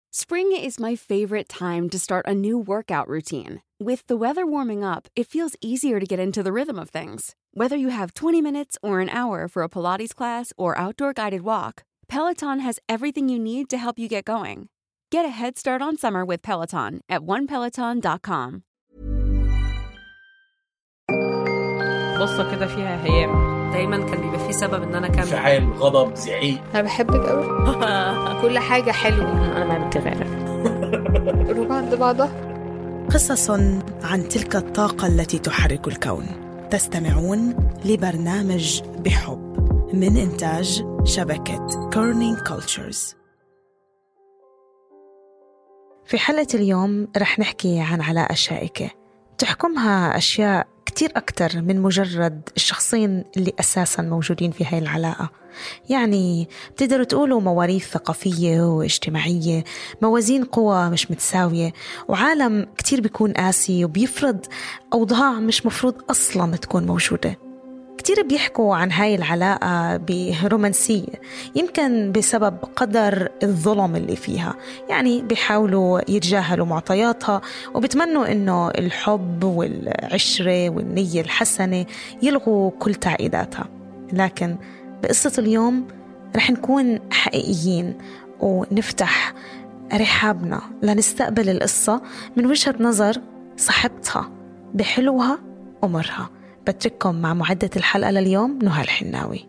Spring is my favorite time to start a new workout routine. With the weather warming up, it feels easier to get into the rhythm of things. Whether you have 20 minutes or an hour for a Pilates class or outdoor guided walk, Peloton has everything you need to help you get going. Get a head start on summer with Peloton at onepeloton.com. بصة كده فيها هيام دايما كان بيبقى في سبب ان انا اكمل انفعال غضب زعيق انا بحبك قوي كل حاجه حلوه انا ما بتغير قلوب عند بعضها قصص عن تلك الطاقة التي تحرك الكون تستمعون لبرنامج بحب من إنتاج شبكة كورنينج كولتشرز في حلقة اليوم رح نحكي عن علاقة شائكة تحكمها أشياء كتير أكتر من مجرد الشخصين اللي أساسا موجودين في هاي العلاقة يعني بتقدروا تقولوا مواريث ثقافية واجتماعية موازين قوى مش متساوية وعالم كتير بيكون قاسي وبيفرض أوضاع مش مفروض أصلا تكون موجودة كتير بيحكوا عن هاي العلاقة برومانسية يمكن بسبب قدر الظلم اللي فيها يعني بيحاولوا يتجاهلوا معطياتها وبتمنوا انه الحب والعشرة والنية الحسنة يلغوا كل تعقيداتها لكن بقصة اليوم رح نكون حقيقيين ونفتح رحابنا لنستقبل القصة من وجهة نظر صاحبتها بحلوها ومرها بترككم مع معدة الحلقة لليوم نهى الحناوي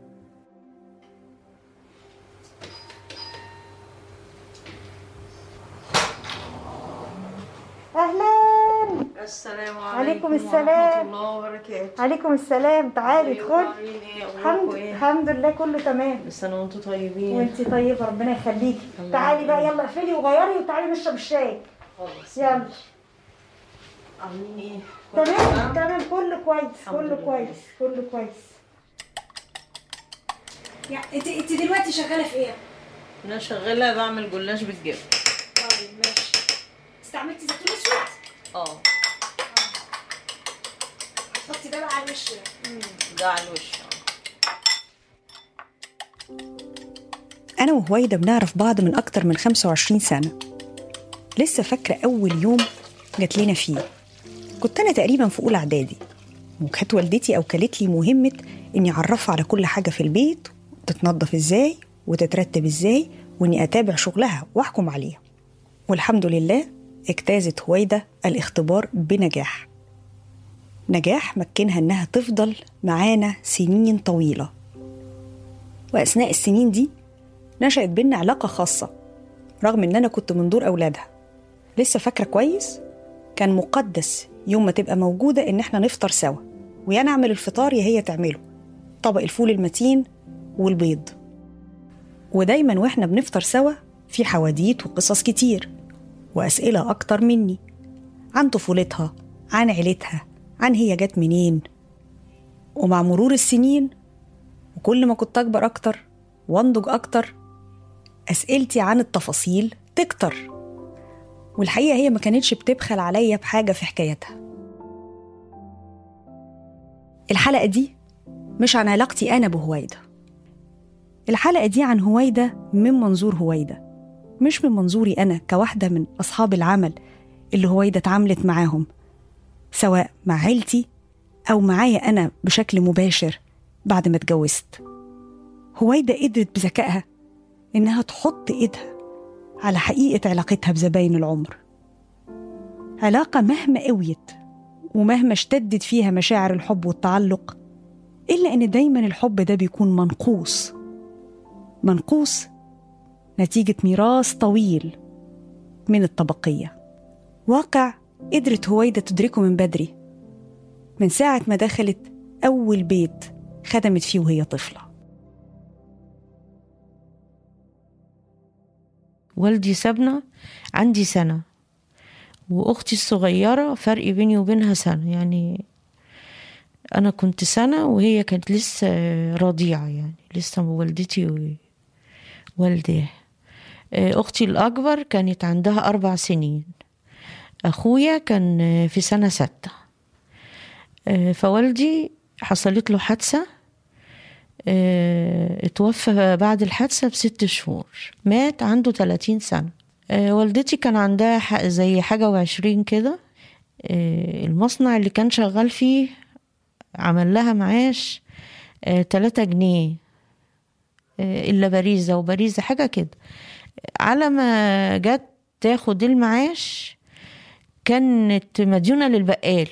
اهلا السلام عليكم السلام. ورحمة الله وبركاته عليكم السلام تعالي ازيكم ادخلي عاملين ايه الحمد اخباركم ايه الحمد لله كله تمام كل سنة وانتم طيبين وانتي طيبه ربنا يخليكي الله تعالي بقى يخليك. يلا اقفلي وغيري وتعالي نشرب الشاي خالص يلا عاملين ايه كله تمام تمام كله كويس الحمد كله لله. كويس كله كويس يعني انت انت دلوقتي شغاله في ايه؟ انا شغالة بعمل جلاش بالجبن طيب ماشي استعملتي زيتون اسود؟ اه حطي ده بقى على الوش يعني. ده على الوش آه. أنا وهويدا بنعرف بعض من أكتر من 25 سنة لسه فاكرة أول يوم جات لنا فيه كنت أنا تقريبا في أولى إعدادي وكانت والدتي أوكلت لي مهمة إني أعرفها على كل حاجة في البيت تتنظف إزاي وتترتب إزاي وإني أتابع شغلها وأحكم عليها والحمد لله اجتازت هويدا الاختبار بنجاح نجاح مكنها إنها تفضل معانا سنين طويلة وأثناء السنين دي نشأت بينا علاقة خاصة رغم إن أنا كنت من دور أولادها لسه فاكرة كويس كان مقدس يوم ما تبقى موجودة إن إحنا نفطر سوا ويا نعمل الفطار يا هي تعمله طبق الفول المتين والبيض ودايما وإحنا بنفطر سوا في حواديت وقصص كتير وأسئلة أكتر مني عن طفولتها عن عيلتها عن هي جت منين ومع مرور السنين وكل ما كنت أكبر أكتر وأنضج أكتر أسئلتي عن التفاصيل تكتر والحقيقة هي ما كانتش بتبخل عليا بحاجة في حكايتها الحلقة دي مش عن علاقتي أنا بهويدا الحلقة دي عن هويدا من منظور هويدا مش من منظوري أنا كواحدة من أصحاب العمل اللي هويدا اتعاملت معاهم سواء مع عيلتي أو معايا أنا بشكل مباشر بعد ما اتجوزت هويدا قدرت بذكائها إنها تحط إيدها على حقيقة علاقتها بزباين العمر علاقة مهما قويت ومهما اشتدت فيها مشاعر الحب والتعلق إلا إن دايما الحب ده بيكون منقوص منقوص نتيجة ميراث طويل من الطبقية واقع قدرت هويدا تدركه من بدري من ساعة ما دخلت أول بيت خدمت فيه وهي طفلة والدي سابنا عندي سنة وأختي الصغيرة فرق بيني وبينها سنة يعني أنا كنت سنة وهي كانت لسه رضيعة يعني لسه والدتي ووالدها أختي الأكبر كانت عندها أربع سنين أخويا كان في سنة ستة فوالدي حصلت له حادثة اتوفى بعد الحادثة بست شهور مات عنده 30 سنة آه، والدتي كان عندها ح- زي حاجة وعشرين كده آه، المصنع اللي كان شغال فيه عمل لها معاش آه، تلاتة جنيه آه، إلا باريزة وباريزة حاجة كده على ما جت تاخد المعاش كانت مديونة للبقال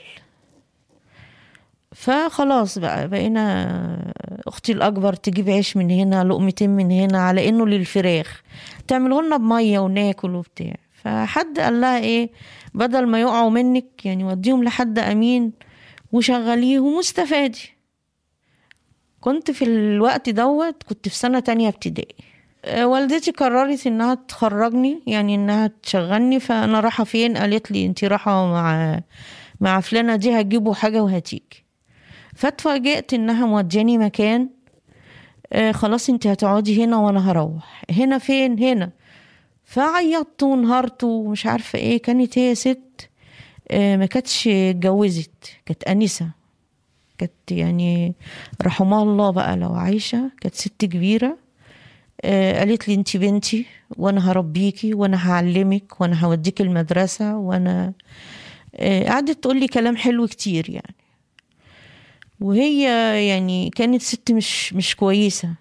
فخلاص بقى بقينا اختي الاكبر تجيب عيش من هنا لقمتين من هنا على انه للفراخ تعمله لنا بميه وناكل وبتاع فحد قال لها ايه بدل ما يقعوا منك يعني وديهم لحد امين وشغليهم واستفادي كنت في الوقت دوت كنت في سنة تانية ابتدائي آه، والدتي قررت انها تخرجني يعني انها تشغلني فانا رايحة فين قالت لي انتي رايحة مع مع فلانة دي هتجيبوا حاجة وهتيجي فاتفاجئت انها مودياني مكان آه خلاص انت هتقعدي هنا وانا هروح هنا فين هنا فعيطت وانهارت ومش عارفه ايه كانت هي ست آه ما كانتش اتجوزت كانت انسه كانت يعني رحمها الله بقى لو عايشه كانت ست كبيره آه قالت لي انت بنتي وانا هربيكي وانا هعلمك وانا هوديك المدرسه وانا آه قعدت تقول لي كلام حلو كتير يعني وهي يعني كانت ست مش مش كويسة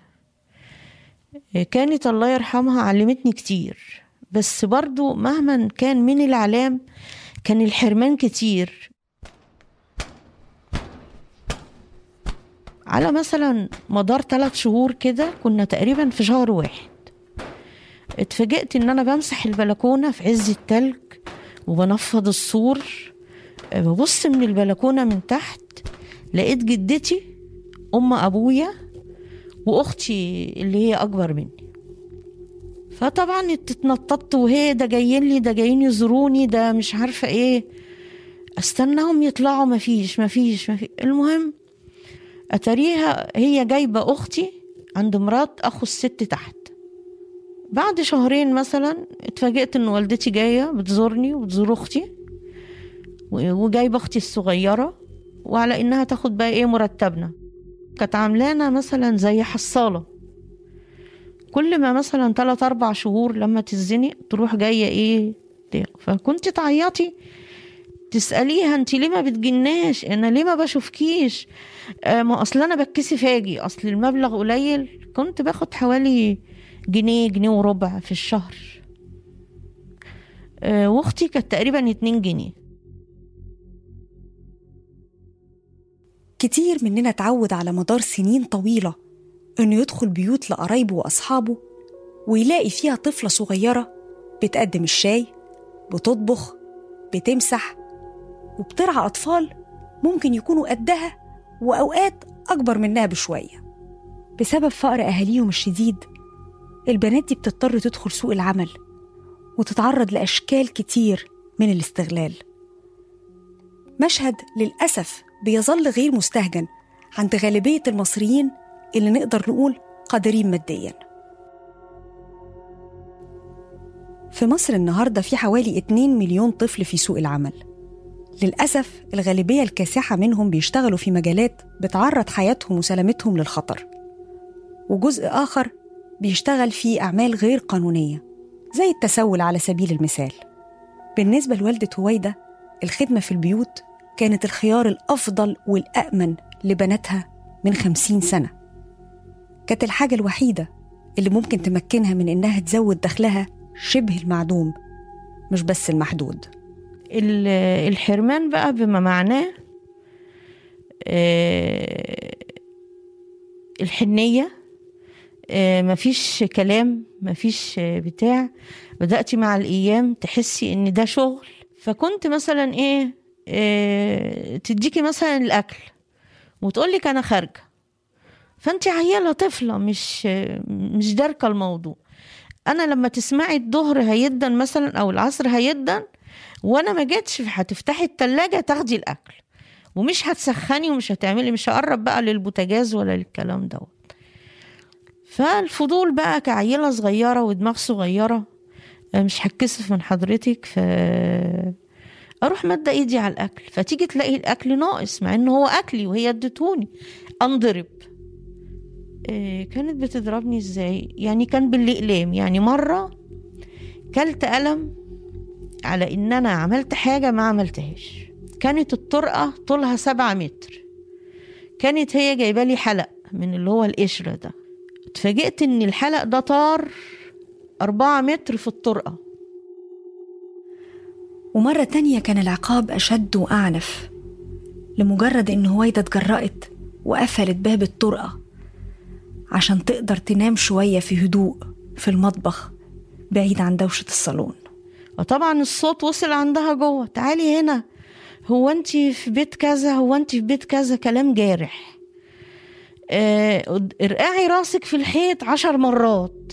كانت الله يرحمها علمتني كتير بس برضو مهما كان من العلام كان الحرمان كتير على مثلا مدار ثلاث شهور كده كنا تقريبا في شهر واحد اتفاجئت ان انا بمسح البلكونة في عز التلج وبنفض السور ببص من البلكونة من تحت لقيت جدتي ام ابويا واختي اللي هي اكبر مني فطبعا اتنططت وهي ده جايين لي ده جايين يزوروني ده مش عارفه ايه استناهم يطلعوا مفيش مفيش مفيش المهم اتاريها هي جايبه اختي عند مرات اخو الست تحت بعد شهرين مثلا اتفاجئت ان والدتي جايه بتزورني وبتزور اختي وجايبه اختي الصغيره وعلى انها تاخد بقى ايه مرتبنا كانت عاملانا مثلا زي حصالة كل ما مثلا تلات اربع شهور لما تزنق تروح جاية ايه بتاع. فكنت تعيطي تسأليها انت ليه ما بتجناش انا ليه ما بشوفكيش آه ما اصل انا بتكسف اجي اصل المبلغ قليل كنت باخد حوالي جنيه جنيه وربع في الشهر آه واختي كانت تقريبا اتنين جنيه كتير مننا اتعود على مدار سنين طويلة إنه يدخل بيوت لقرايبه وأصحابه ويلاقي فيها طفلة صغيرة بتقدم الشاي بتطبخ بتمسح وبترعى أطفال ممكن يكونوا قدها وأوقات أكبر منها بشوية بسبب فقر أهاليهم الشديد البنات دي بتضطر تدخل سوق العمل وتتعرض لأشكال كتير من الاستغلال مشهد للأسف بيظل غير مستهجن عند غالبية المصريين اللي نقدر نقول قادرين ماديا في مصر النهاردة في حوالي 2 مليون طفل في سوق العمل للأسف الغالبية الكاسحة منهم بيشتغلوا في مجالات بتعرض حياتهم وسلامتهم للخطر وجزء آخر بيشتغل في أعمال غير قانونية زي التسول على سبيل المثال بالنسبة لوالدة هويدة الخدمة في البيوت كانت الخيار الأفضل والأأمن لبناتها من خمسين سنة كانت الحاجة الوحيدة اللي ممكن تمكنها من إنها تزود دخلها شبه المعدوم مش بس المحدود الحرمان بقى بما معناه الحنية مفيش كلام مفيش بتاع بدأتي مع الأيام تحسي إن ده شغل فكنت مثلا إيه إيه تديكي مثلا الاكل وتقولك انا خارجه فانت عياله طفله مش مش داركه الموضوع انا لما تسمعي الظهر هيدن مثلا او العصر هيدن وانا ما جيتش هتفتحي التلاجة تاخدي الاكل ومش هتسخني ومش هتعملي مش هقرب بقى للبوتاجاز ولا للكلام دوت فالفضول بقى كعيلة صغيرة ودماغ صغيرة مش هتكسف من حضرتك ف اروح مادة ايدي على الاكل فتيجي تلاقي الاكل ناقص مع انه هو اكلي وهي ادتوني انضرب إيه كانت بتضربني ازاي يعني كان بالاقلام يعني مرة كلت ألم على إن أنا عملت حاجة ما عملتهاش كانت الطرقة طولها سبعة متر كانت هي جايبة لي حلق من اللي هو القشرة ده اتفاجئت إن الحلق ده طار أربعة متر في الطرقة ومرة تانية كان العقاب أشد وأعنف لمجرد إن هويدا اتجرأت وقفلت باب الطرقة عشان تقدر تنام شوية في هدوء في المطبخ بعيد عن دوشة الصالون وطبعا الصوت وصل عندها جوه تعالي هنا هو انت في بيت كذا هو انت في بيت كذا كلام جارح آه، ارقعي راسك في الحيط عشر مرات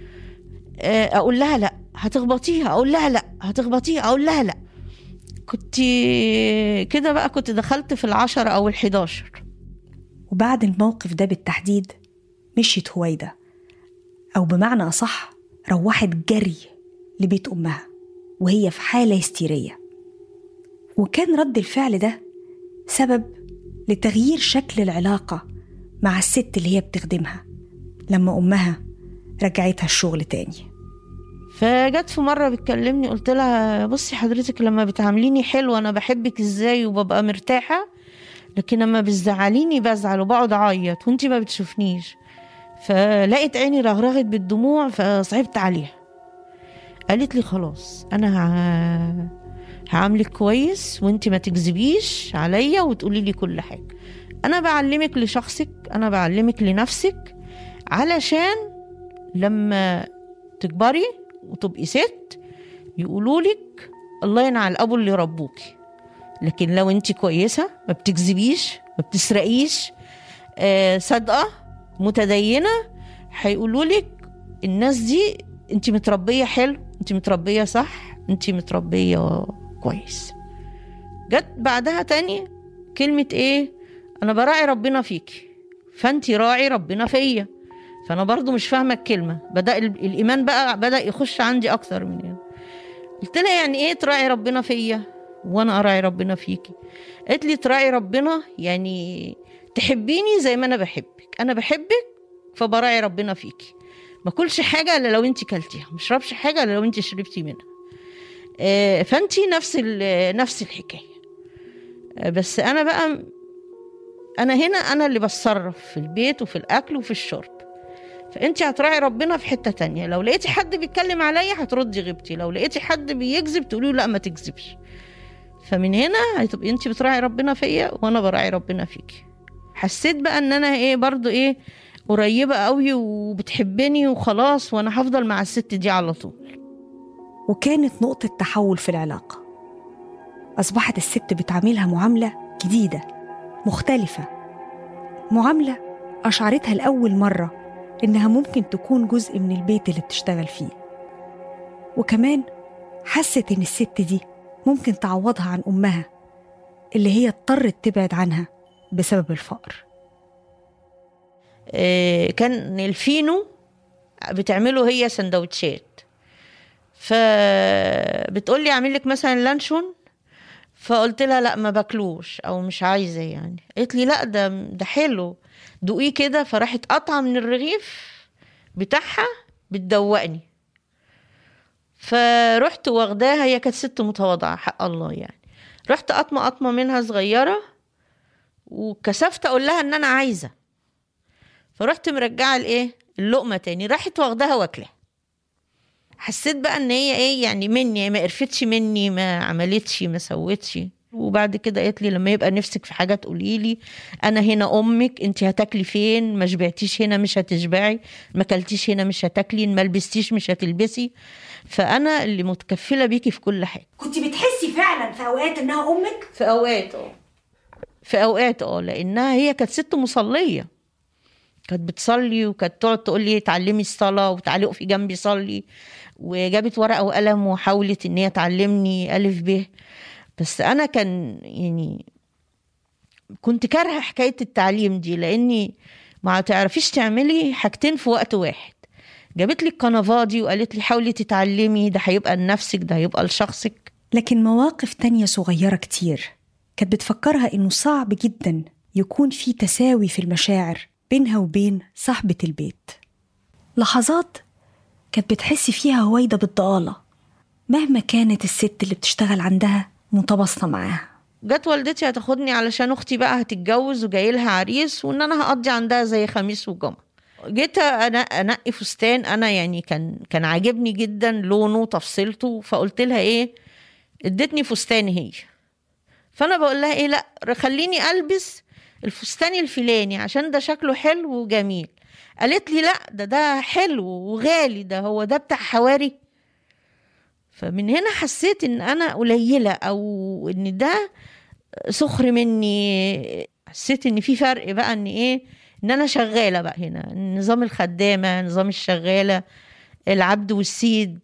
آه، اقول لها لا هتخبطيها اقول لها لا هتخبطيها اقول لها لا كنت كده بقى كنت دخلت في العشرة او الحداشر وبعد الموقف ده بالتحديد مشيت هويدا أو بمعنى أصح روحت جري لبيت أمها وهي في حالة هستيرية وكان رد الفعل ده سبب لتغيير شكل العلاقة مع الست اللي هي بتخدمها لما أمها رجعتها الشغل تاني فجت في مرة بتكلمني قلت لها بصي حضرتك لما بتعامليني حلو أنا بحبك إزاي وببقى مرتاحة لكن لما بتزعليني بزعل وبقعد أعيط وانتي ما بتشوفنيش فلقيت عيني رغرغت بالدموع فصعبت عليها قالت لي خلاص أنا ه... هعاملك كويس وانتي ما تكذبيش عليا وتقولي لي كل حاجة أنا بعلمك لشخصك أنا بعلمك لنفسك علشان لما تكبري وتبقي ست يقولوا لك الله ينعل ابو اللي ربوكي لكن لو انت كويسه ما بتكذبيش ما بتسرقيش آه صادقه متدينه هيقولوا لك الناس دي انت متربيه حلو انت متربيه صح انت متربيه كويس جت بعدها تاني كلمه ايه انا براعي ربنا فيكي فانت راعي ربنا فيا فانا برضو مش فاهمه الكلمه بدا ال- الايمان بقى بدا يخش عندي اكتر من يعني. قلت لها يعني ايه تراعي ربنا فيا وانا اراعي ربنا فيكي قالت لي تراعي ربنا يعني تحبيني زي ما انا بحبك انا بحبك فبراعي ربنا فيكي ما كلش حاجه الا لو انت كلتيها ما اشربش حاجه الا لو انت شربتي منها آه، فانتي نفس ال- نفس الحكايه آه، بس انا بقى انا هنا انا اللي بتصرف في البيت وفي الاكل وفي الشرب فانت هتراعي ربنا في حته تانية لو لقيتي حد بيتكلم عليا هتردي غيبتي لو لقيتي حد بيكذب تقولي له لا ما تكذبش فمن هنا هتبقي انت بتراعي ربنا فيا وانا براعي ربنا فيكي حسيت بقى ان انا ايه برضو ايه قريبه قوي وبتحبني وخلاص وانا هفضل مع الست دي على طول وكانت نقطة تحول في العلاقة أصبحت الست بتعاملها معاملة جديدة مختلفة معاملة أشعرتها لأول مرة إنها ممكن تكون جزء من البيت اللي بتشتغل فيه وكمان حست إن الست دي ممكن تعوضها عن أمها اللي هي اضطرت تبعد عنها بسبب الفقر آه، كان الفينو بتعمله هي سندوتشات فبتقول لي اعمل لك مثلا لانشون فقلت لها لا ما باكلوش او مش عايزه يعني قالت لي لا ده ده حلو دوقيه كده فراحت قطعه من الرغيف بتاعها بتدوقني فرحت واخداها هي كانت ست متواضعه حق الله يعني رحت قطمه قطمه منها صغيره وكسفت اقول لها ان انا عايزه فرحت مرجعه الايه اللقمه تاني راحت واخداها واكلها حسيت بقى ان هي ايه يعني مني ما قرفتش مني ما عملتش ما سوتش وبعد كده قالت لي لما يبقى نفسك في حاجه تقولي لي انا هنا امك انت هتاكلي فين ما شبعتيش هنا مش هتشبعي ما كلتيش هنا مش هتاكلي ما لبستيش مش هتلبسي فانا اللي متكفله بيكي في كل حاجه كنت بتحسي فعلا في اوقات انها امك في اوقات اه في اوقات اه لانها هي كانت ست مصليه كانت بتصلي وكانت تقعد تقول لي اتعلمي الصلاه وتعالي اقفي جنبي صلي وجابت ورقه وقلم وحاولت ان هي تعلمني الف ب بس انا كان يعني كنت كارهه حكايه التعليم دي لاني ما تعرفيش تعملي حاجتين في وقت واحد جابت لي القناه دي وقالت لي حاولي تتعلمي ده هيبقى لنفسك ده هيبقى لشخصك لكن مواقف تانية صغيرة كتير كانت بتفكرها إنه صعب جدا يكون في تساوي في المشاعر بينها وبين صاحبة البيت لحظات كانت بتحسي فيها هويدا بالضآلة مهما كانت الست اللي بتشتغل عندها متواصلة معاها جت والدتي هتاخدني علشان اختي بقى هتتجوز وجاي لها عريس وان انا هقضي عندها زي خميس وجمعه جيت انا انقي فستان انا يعني كان كان عاجبني جدا لونه تفصيلته فقلت لها ايه ادتني فستان هي فانا بقول لها ايه لا خليني البس الفستان الفلاني عشان ده شكله حلو وجميل قالت لي لا ده ده حلو وغالي ده هو ده بتاع حواري فمن هنا حسيت ان انا قليله او ان ده سخر مني حسيت ان في فرق بقى ان ايه ان انا شغاله بقى هنا نظام الخدامه نظام الشغاله العبد والسيد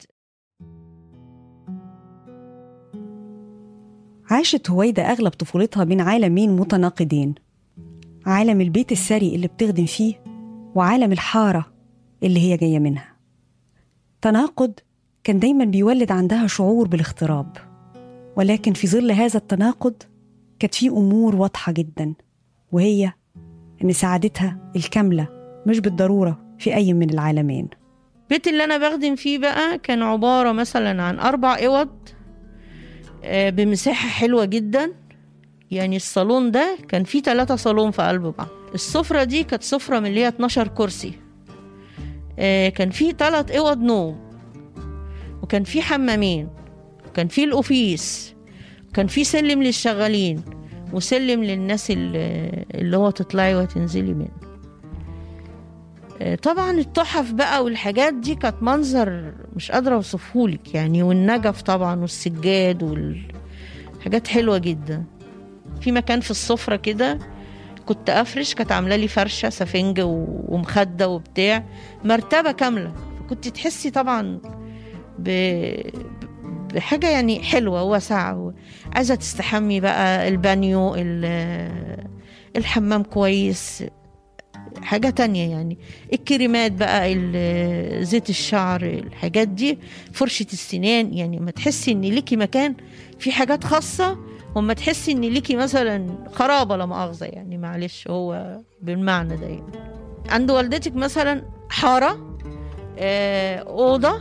عاشت هويدا أغلب طفولتها بين عالمين متناقضين عالم البيت الثري اللي بتخدم فيه وعالم الحارة اللي هي جاية منها تناقض كان دايما بيولد عندها شعور بالاغتراب ولكن في ظل هذا التناقض كانت في أمور واضحة جدا وهي إن سعادتها الكاملة مش بالضرورة في أي من العالمين البيت اللي انا بخدم فيه بقى كان عباره مثلا عن اربع اوض آه، بمساحه حلوه جدا يعني الصالون ده كان فيه ثلاثة صالون في قلب بعض السفرة دي كانت سفرة من اللي هي 12 كرسي آه، كان فيه ثلاث اوض نوم وكان فيه حمامين وكان فيه الاوفيس وكان فيه سلم للشغالين وسلم للناس اللي اللي هو تطلعي وتنزلي منه آه، طبعا التحف بقى والحاجات دي كانت منظر مش قادرة اوصفهولك يعني والنجف طبعا والسجاد والحاجات حلوة جدا في مكان في السفرة كده كنت افرش كانت عاملة لي فرشة سفنج و- ومخدة وبتاع مرتبة كاملة فكنت تحسي طبعا ب... بحاجة يعني حلوة واسعة عايزة تستحمي بقى البانيو ال- الحمام كويس حاجة تانية يعني الكريمات بقى ال- زيت الشعر الحاجات دي فرشة السنان يعني ما تحسي ان ليكي مكان في حاجات خاصة وما تحسي ان ليكي مثلا خرابة لا مؤاخذة يعني معلش هو بالمعنى ده يعني عند والدتك مثلا حارة آه، أوضة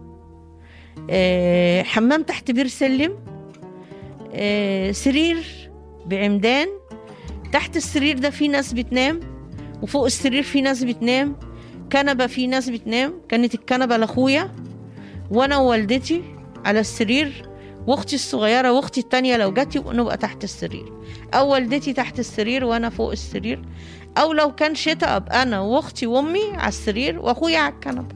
آه، حمام تحت بير سلم آه، سرير بعمدان تحت السرير ده في ناس بتنام وفوق السرير في ناس بتنام كنبة في ناس بتنام كانت الكنبة لأخويا وأنا ووالدتي على السرير واختي الصغيرة واختي التانية لو جت يبقى نبقى تحت السرير أو والدتي تحت السرير وأنا فوق السرير أو لو كان شتاء أبقى أنا وأختي وأمي على السرير وأخويا على الكنبة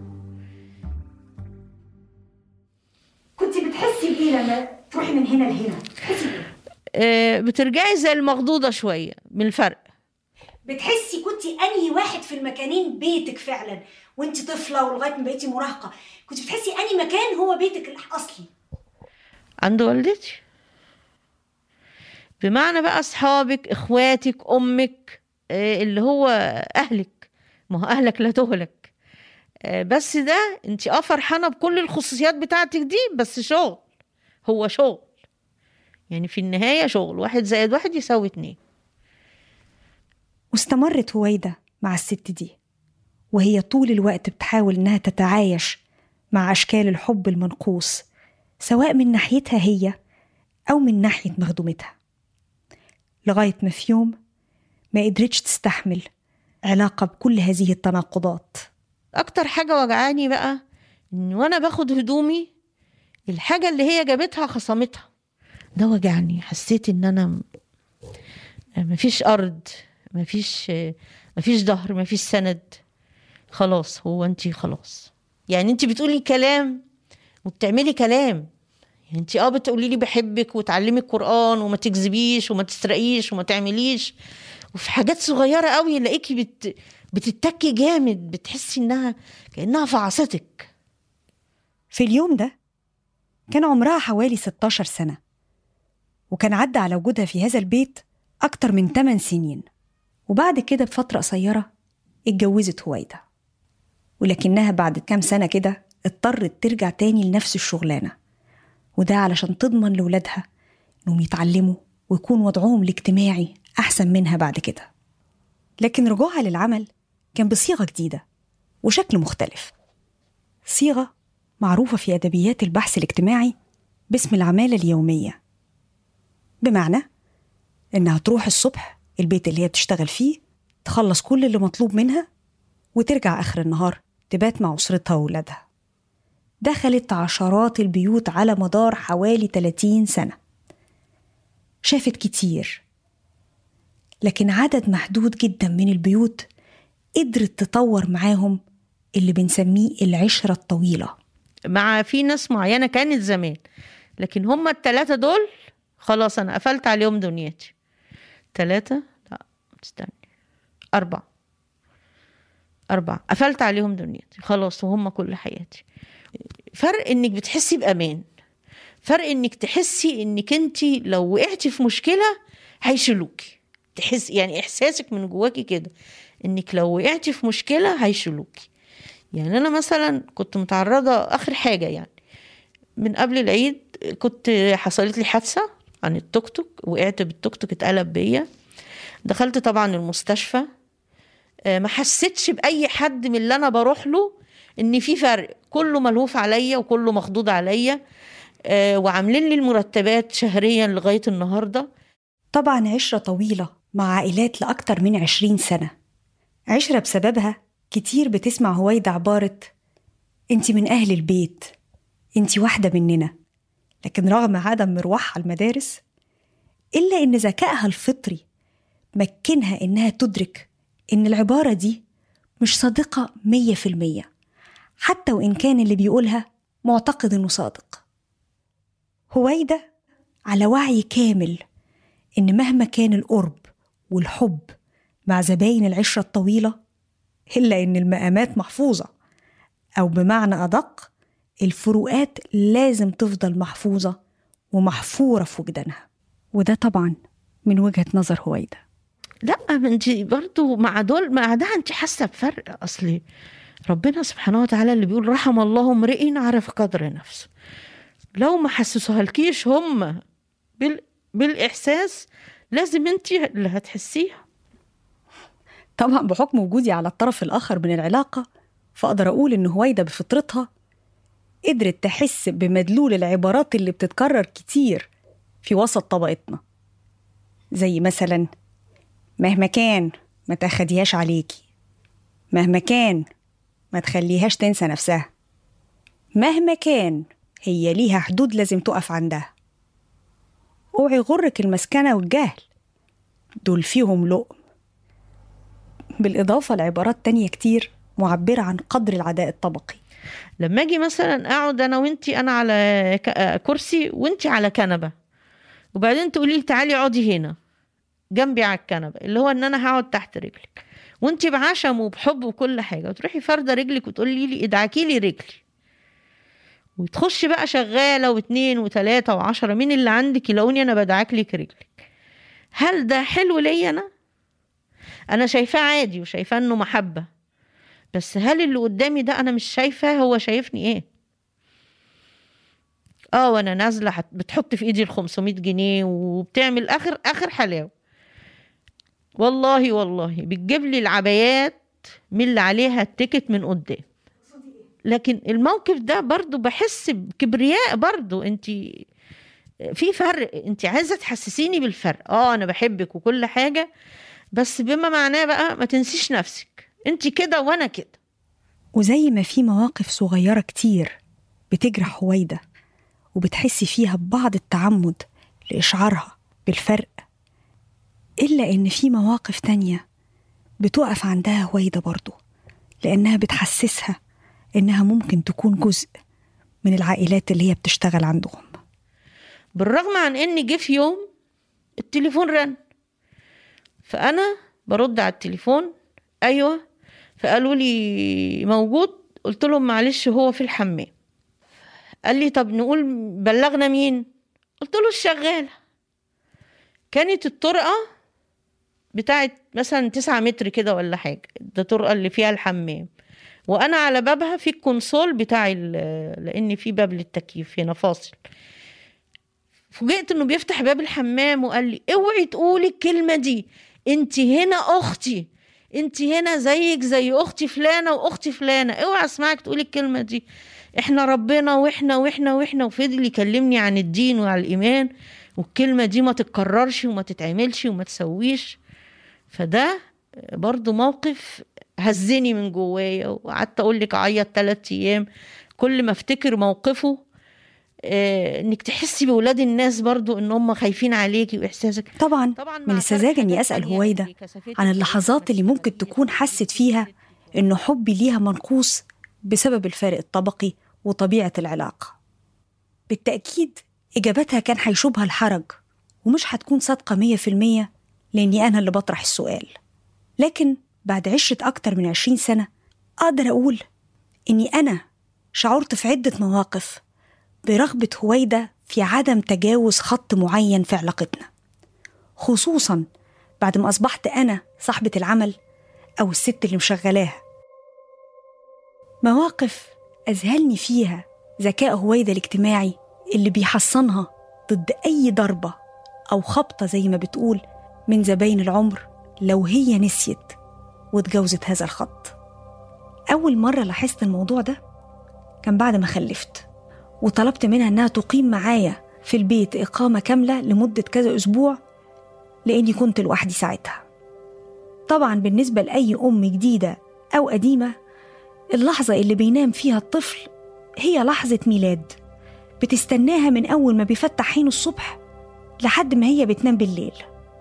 كنت بتحسي بايه لما تروحي من هنا لهنا بتحسي بايه آه، بترجعي زي المخضوضة شوية من الفرق بتحسي كنت انهي واحد في المكانين بيتك فعلا وانت طفله ولغايه ما بقيتي مراهقه كنت بتحسي انهي مكان هو بيتك الاصلي عند والدتي بمعنى بقى اصحابك اخواتك امك آه، اللي هو اهلك ما هو اهلك لا تهلك آه، بس ده انت اه فرحانه بكل الخصوصيات بتاعتك دي بس شغل هو شغل يعني في النهايه شغل واحد زائد واحد يساوي اتنين واستمرت هويدا مع الست دي وهي طول الوقت بتحاول إنها تتعايش مع أشكال الحب المنقوص سواء من ناحيتها هي أو من ناحية مخدومتها لغاية ما في يوم ما قدرتش تستحمل علاقة بكل هذه التناقضات اكتر حاجه وجعاني بقى ان وانا باخد هدومي الحاجه اللي هي جابتها خصمتها ده وجعني حسيت ان انا م- مفيش ارض مفيش مفيش ظهر مفيش سند خلاص هو انت خلاص يعني انت بتقولي كلام وبتعملي كلام يعني انت اه بتقولي لي بحبك وتعلمي القران وما تكذبيش وما تسرقيش وما تعمليش وفي حاجات صغيره قوي الاقيكي بت... بتتكي جامد بتحسي انها كانها فعصتك في اليوم ده كان عمرها حوالي 16 سنة وكان عدى على وجودها في هذا البيت أكتر من 8 سنين وبعد كده بفترة قصيرة اتجوزت هويدا ولكنها بعد كام سنة كده اضطرت ترجع تاني لنفس الشغلانة وده علشان تضمن لولادها إنهم يتعلموا ويكون وضعهم الاجتماعي أحسن منها بعد كده لكن رجوعها للعمل كان بصيغة جديدة وشكل مختلف صيغة معروفة في أدبيات البحث الاجتماعي باسم العمالة اليومية بمعنى إنها تروح الصبح البيت اللي هي بتشتغل فيه تخلص كل اللي مطلوب منها وترجع آخر النهار تبات مع أسرتها وولادها دخلت عشرات البيوت على مدار حوالي 30 سنة شافت كتير لكن عدد محدود جدا من البيوت قدرت تطور معاهم اللي بنسميه العشرة الطويلة مع في ناس معينة كانت زمان لكن هم التلاتة دول خلاص أنا قفلت عليهم دنيتي تلاتة لا استني أربعة أربعة قفلت عليهم دنيتي خلاص وهم كل حياتي فرق إنك بتحسي بأمان فرق إنك تحسي إنك أنت لو وقعتي في مشكلة هيشيلوكي تحس يعني إحساسك من جواكي كده إنك لو وقعتي في مشكلة هيشيلوكي يعني أنا مثلا كنت متعرضة آخر حاجة يعني من قبل العيد كنت حصلت لي حادثة عن التوك توك وقعت بالتوك توك اتقلب بيا دخلت طبعا المستشفى آه، ما حسيتش باي حد من اللي انا بروح له ان في فرق كله ملهوف عليا وكله مخضوض عليا آه، وعاملين لي المرتبات شهريا لغايه النهارده طبعا عشرة طويلة مع عائلات لأكتر من عشرين سنة عشرة بسببها كتير بتسمع هويدا عبارة انت من أهل البيت انت واحدة مننا لكن رغم عدم مروحها المدارس إلا إن ذكائها الفطري مكنها إنها تدرك إن العبارة دي مش صادقة مية في المية حتى وإن كان اللي بيقولها معتقد إنه صادق هويدا على وعي كامل إن مهما كان القرب والحب مع زباين العشرة الطويلة إلا إن المقامات محفوظة أو بمعنى أدق الفروقات لازم تفضل محفوظة ومحفورة في وجدانها وده طبعا من وجهة نظر هويدا لا ما انت برضو مع دول مع ده انت حاسه بفرق اصلي ربنا سبحانه وتعالى اللي بيقول رحم الله امرئ عرف قدر نفسه لو ما حسسوهالكيش هم بال... بالاحساس لازم انت اللي هتحسيها طبعا بحكم وجودي على الطرف الآخر من العلاقة فأقدر أقول إن هويدا بفطرتها قدرت تحس بمدلول العبارات اللي بتتكرر كتير في وسط طبقتنا زي مثلا مهما كان ما تاخديهاش عليكي مهما كان ما تخليهاش تنسى نفسها مهما كان هي ليها حدود لازم تقف عندها اوعي غرك المسكنة والجهل دول فيهم لقم بالإضافة لعبارات تانية كتير معبرة عن قدر العداء الطبقي لما اجي مثلا اقعد انا وانتي انا على ك- آه، كرسي وانتي على كنبه وبعدين تقولي لي تعالي اقعدي هنا جنبي على الكنبه اللي هو ان انا هقعد تحت رجلك وانتي بعشم وبحب وكل حاجه وتروحي فارده رجلك وتقولي لي ادعكي لي رجلي وتخشي بقى شغاله واثنين وثلاثه وعشرة مين اللي عندك يلاقوني انا بدعك لك رجلك هل ده حلو ليا انا انا شايفاه عادي وشايفاه انه محبه بس هل اللي قدامي ده انا مش شايفاه هو شايفني ايه اه وانا نازله حت- بتحط في ايدي ال 500 جنيه وبتعمل اخر اخر حلاوه والله والله بتجيب لي العبايات من اللي عليها التيكت من قدام لكن الموقف ده برضو بحس بكبرياء برضو انت في فرق انت عايزه تحسسيني بالفرق اه انا بحبك وكل حاجه بس بما معناه بقى ما تنسيش نفسك انت كده وانا كده وزي ما في مواقف صغيرة كتير بتجرح هويدا وبتحسي فيها ببعض التعمد لإشعارها بالفرق إلا إن في مواقف تانية بتقف عندها هويدا برضو لأنها بتحسسها إنها ممكن تكون جزء من العائلات اللي هي بتشتغل عندهم بالرغم عن ان جه في يوم التليفون رن فانا برد على التليفون ايوه فقالوا لي موجود قلت لهم معلش هو في الحمام قال لي طب نقول بلغنا مين قلت له الشغاله كانت الطرقه بتاعت مثلا تسعة متر كده ولا حاجه ده طرقه اللي فيها الحمام وانا على بابها في الكونسول بتاع ال- لان في باب للتكييف هنا فاصل فوجئت انه بيفتح باب الحمام وقال لي اوعي تقولي الكلمه دي انت هنا اختي انت هنا زيك زي اختي فلانه واختي فلانه اوعى اسمعك تقولي الكلمه دي احنا ربنا واحنا واحنا واحنا وفضل يكلمني عن الدين وعن الايمان والكلمه دي ما تتكررش وما تتعملش وما تسويش فده برضو موقف هزني من جوايا وقعدت اقول لك اعيط ثلاث ايام كل ما افتكر موقفه آه، انك تحسي بولاد الناس برضو ان هم خايفين عليكي واحساسك طبعا طبعا من مع السذاجة فرق إني حاجات أسأل تانية هويدا يعني كثافات عن الكلام اللحظات اللي ممكن بس تكون حست فيها إنه حبي ليها منقوص بسبب الفارق الطبقي وطبيعة العلاقة بالتأكيد إجابتها كان هيشوبها الحرج ومش هتكون صادقة مية في المية لأني أنا اللي بطرح السؤال لكن بعد عشرة أكتر من عشرين سنة أقدر أقول إني أنا شعرت في عدة مواقف برغبة هويدا في عدم تجاوز خط معين في علاقتنا خصوصا بعد ما أصبحت أنا صاحبة العمل أو الست اللي مشغلاها مواقف أذهلني فيها ذكاء هويدا الاجتماعي اللي بيحصنها ضد أي ضربة أو خبطة زي ما بتقول من زباين العمر لو هي نسيت واتجاوزت هذا الخط أول مرة لاحظت الموضوع ده كان بعد ما خلفت وطلبت منها إنها تقيم معايا في البيت إقامة كاملة لمدة كذا أسبوع لأني كنت لوحدي ساعتها طبعا بالنسبة لأي أم جديدة أو قديمة اللحظة اللي بينام فيها الطفل هي لحظة ميلاد بتستناها من أول ما بيفتح عينه الصبح لحد ما هي بتنام بالليل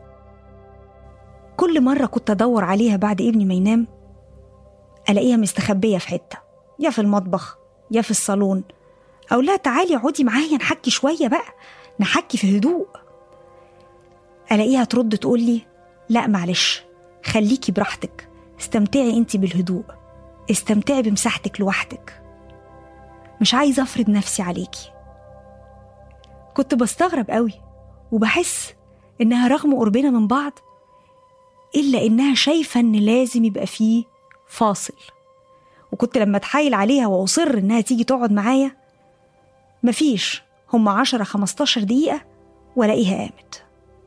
كل مرة كنت أدور عليها بعد ابني ما ينام ألاقيها مستخبية في حتة يا في المطبخ يا في الصالون أو لا تعالي اقعدي معايا نحكي شوية بقى نحكي في هدوء ألاقيها ترد تقولي لا معلش خليكي براحتك استمتعي انتي بالهدوء استمتعي بمساحتك لوحدك مش عايزة أفرض نفسي عليكي كنت بستغرب قوي وبحس إنها رغم قربنا من بعض إلا إنها شايفة إن لازم يبقى فيه فاصل وكنت لما أتحايل عليها وأصر إنها تيجي تقعد معايا مفيش هم عشرة خمستاشر دقيقة ولاقيها قامت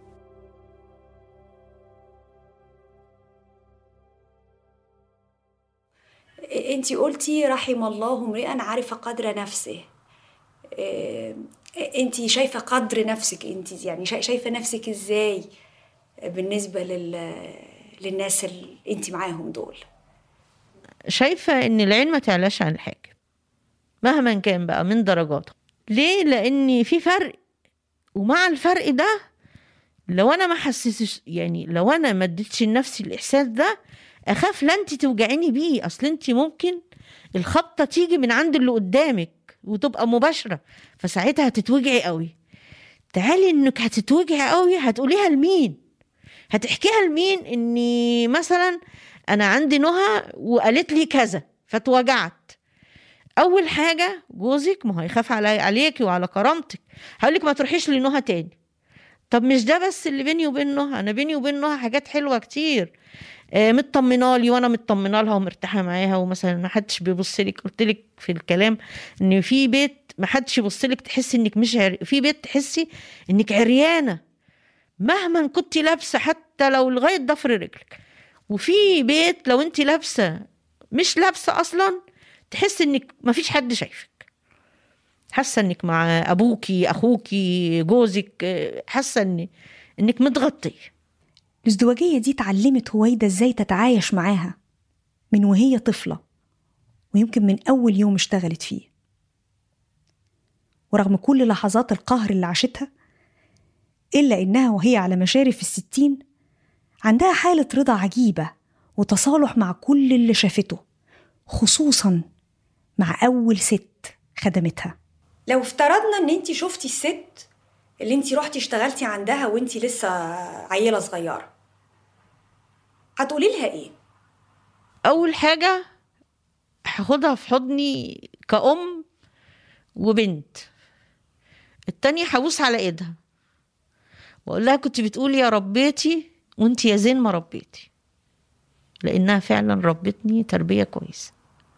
انت قلتي رحم الله امرئا عرف قدر نفسه انت شايفه قدر نفسك انت يعني شا- شايفه نفسك ازاي بالنسبه لل للناس اللي انت معاهم دول شايفة إن العين ما تعلاش عن الحاجب مهما كان بقى من درجاته ليه؟ لأن في فرق ومع الفرق ده لو أنا ما حسسش يعني لو أنا ما اديتش لنفسي الإحساس ده أخاف لا أنت توجعيني بيه أصل أنت ممكن الخبطة تيجي من عند اللي قدامك وتبقى مباشرة فساعتها هتتوجعي قوي تعالي إنك هتتوجعي قوي هتقوليها لمين؟ هتحكيها لمين إني مثلا انا عندي نهى وقالت لي كذا فاتوجعت اول حاجه جوزك ما هو هيخاف علي عليكي وعلى كرامتك هقول لك ما تروحيش لنهى تاني طب مش ده بس اللي بيني وبين نهى انا بيني وبين نهى حاجات حلوه كتير آه مطمنه لي وانا مطمنه لها ومرتاحه معاها ومثلا ما حدش بيبص لك قلت لك في الكلام ان في بيت ما حدش يبص لك تحسي انك مش عري... في بيت تحسي انك عريانه مهما كنت لابسه حتى لو لغايه ضفر رجلك وفي بيت لو انت لابسه مش لابسه اصلا تحس انك مفيش حد شايفك حاسه انك مع ابوكي اخوكي جوزك اه، حاسه ان انك متغطيه الازدواجية دي اتعلمت هويدا ازاي تتعايش معاها من وهي طفلة ويمكن من أول يوم اشتغلت فيه ورغم كل لحظات القهر اللي عاشتها إلا إنها وهي على مشارف الستين عندها حالة رضا عجيبة وتصالح مع كل اللي شافته خصوصا مع أول ست خدمتها لو افترضنا ان انت شفتي الست اللي انت رحتي اشتغلتي عندها وانت لسه عيله صغيره هتقولي لها ايه اول حاجه هاخدها في حضني كأم وبنت التانية هبوس على ايدها واقول لها كنت بتقولي يا ربيتي وانت يا زين ما ربيتي لانها فعلا ربتني تربيه كويسه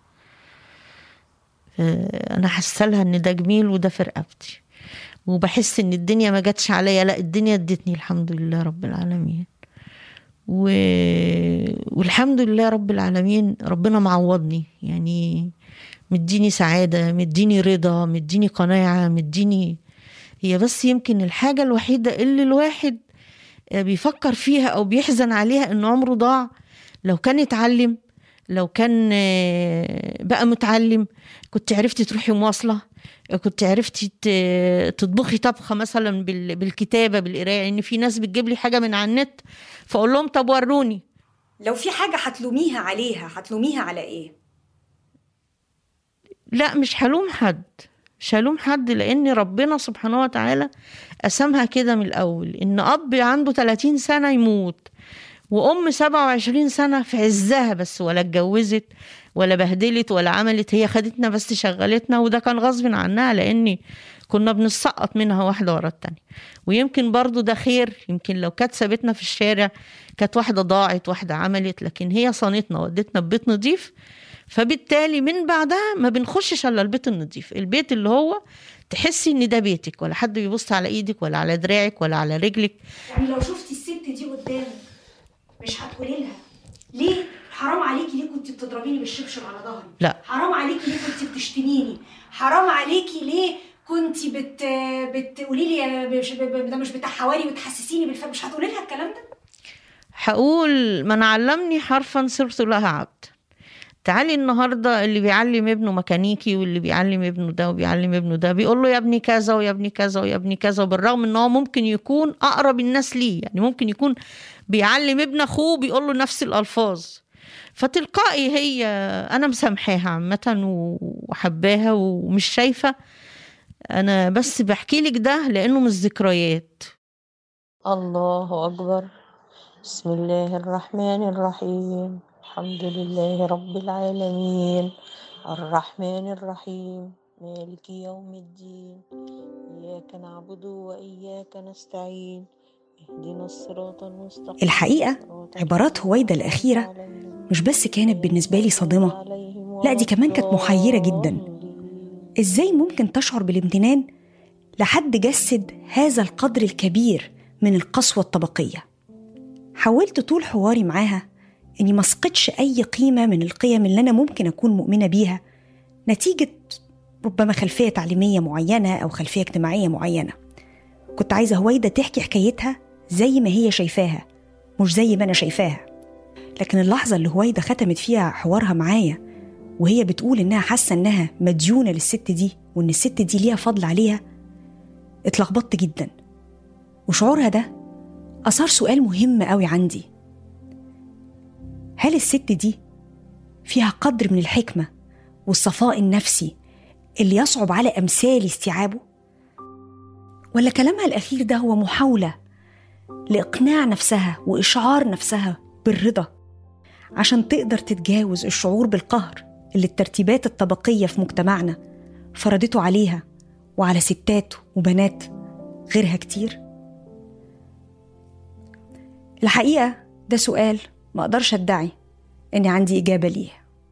آه، انا حاسه لها ان ده جميل وده في رقبتي وبحس ان الدنيا ما جاتش عليا لا الدنيا ادتني الحمد لله رب العالمين و... والحمد لله رب العالمين ربنا معوضني يعني مديني سعادة مديني رضا مديني قناعة مديني هي بس يمكن الحاجة الوحيدة اللي الواحد بيفكر فيها أو بيحزن عليها إن عمره ضاع لو كان اتعلم لو كان آه، بقى متعلم كنت عرفتي تروحي مواصلة كنت عرفتي ت- تطبخي طبخة مثلا بال- بالكتابة بالقراية إن في ناس بتجيب لي حاجة من على النت فأقول لهم طب وروني لو في حاجة هتلوميها عليها هتلوميها على إيه؟ لا مش هلوم حد مش هلوم حد لان ربنا سبحانه وتعالى قسمها كده من الاول ان اب عنده 30 سنه يموت وام 27 سنه في عزها بس ولا اتجوزت ولا بهدلت ولا عملت هي خدتنا بس شغلتنا وده كان غصب عنها لاني كنا بنسقط منها واحده ورا التانية ويمكن برضو ده خير يمكن لو كانت سابتنا في الشارع كانت واحده ضاعت واحده عملت لكن هي صانتنا ودتنا ببيت نضيف فبالتالي من بعدها ما بنخشش الا البيت النظيف البيت اللي هو تحسي ان ده بيتك ولا حد بيبص على ايدك ولا على دراعك ولا على رجلك يعني لو شفتي الست دي قدامك مش هتقولي لها ليه حرام عليكي ليه كنت بتضربيني بالشبشب على ظهري لا. حرام عليكي ليه كنت بتشتميني حرام عليكي ليه كنت بت بتقولي لي يا مش- ده مش بتاع حواري وتحسسيني بالف مش هتقولي لها الكلام ده هقول من علمني حرفا صرت لها عبد تعالي النهارده اللي بيعلم ابنه ميكانيكي واللي بيعلم ابنه ده وبيعلم ابنه ده بيقول له يا ابني كذا ويا ابني كذا ويا ابني كذا وبالرغم ان هو ممكن يكون اقرب الناس ليه يعني ممكن يكون بيعلم ابن اخوه بيقول له نفس الالفاظ فتلقائي هي انا مسامحاها عامه وحباها ومش شايفه انا بس بحكي لك ده لانه من الذكريات الله اكبر بسم الله الرحمن الرحيم الحمد لله رب العالمين الرحمن الرحيم مالك يوم الدين إياك نعبد وإياك نستعين اهدنا الصراط المستقيم الحقيقة صراط عبارات هويدا الأخيرة مش بس كانت بالنسبة لي صادمة لا دي كمان كانت محيرة جدا إزاي ممكن تشعر بالامتنان لحد جسد هذا القدر الكبير من القسوة الطبقية حاولت طول حواري معاها إني ما اسقطش أي قيمة من القيم اللي أنا ممكن أكون مؤمنة بيها نتيجة ربما خلفية تعليمية معينة أو خلفية اجتماعية معينة كنت عايزة هويدا تحكي حكايتها زي ما هي شايفاها مش زي ما أنا شايفاها لكن اللحظة اللي هويدا ختمت فيها حوارها معايا وهي بتقول إنها حاسة إنها مديونة للست دي وإن الست دي ليها فضل عليها اتلخبطت جدا وشعورها ده أثار سؤال مهم قوي عندي هل الست دي فيها قدر من الحكمة والصفاء النفسي اللي يصعب على أمثالي استيعابه؟ ولا كلامها الأخير ده هو محاولة لإقناع نفسها وإشعار نفسها بالرضا عشان تقدر تتجاوز الشعور بالقهر اللي الترتيبات الطبقية في مجتمعنا فرضته عليها وعلى ستات وبنات غيرها كتير؟ الحقيقة ده سؤال ما أقدرش أدعي إني عندي إجابة ليه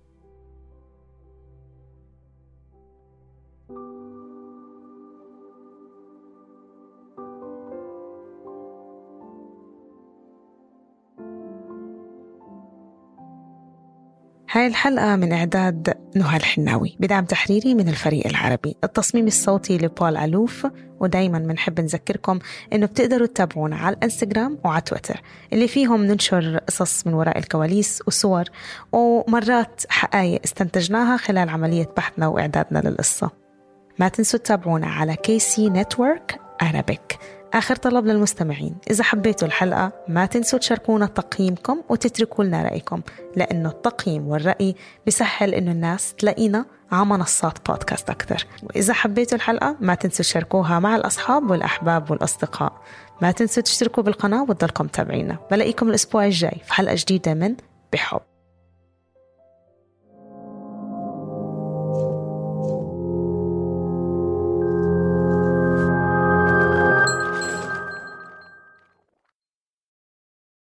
هاي الحلقة من إعداد نهى الحناوي بدعم تحريري من الفريق العربي التصميم الصوتي لبول ألوف ودايما بنحب نذكركم إنه بتقدروا تتابعونا على الانستغرام وعلى تويتر اللي فيهم ننشر قصص من وراء الكواليس وصور ومرات حقائق استنتجناها خلال عملية بحثنا وإعدادنا للقصة ما تنسوا تتابعونا على كيسي نتورك Arabic آخر طلب للمستمعين إذا حبيتوا الحلقة ما تنسوا تشاركونا تقييمكم وتتركوا لنا رأيكم لأنه التقييم والرأي بيسهل إنه الناس تلاقينا على منصات بودكاست أكثر وإذا حبيتوا الحلقة ما تنسوا تشاركوها مع الأصحاب والأحباب والأصدقاء ما تنسوا تشتركوا بالقناة وتضلكم تابعينا بلاقيكم الأسبوع الجاي في حلقة جديدة من بحب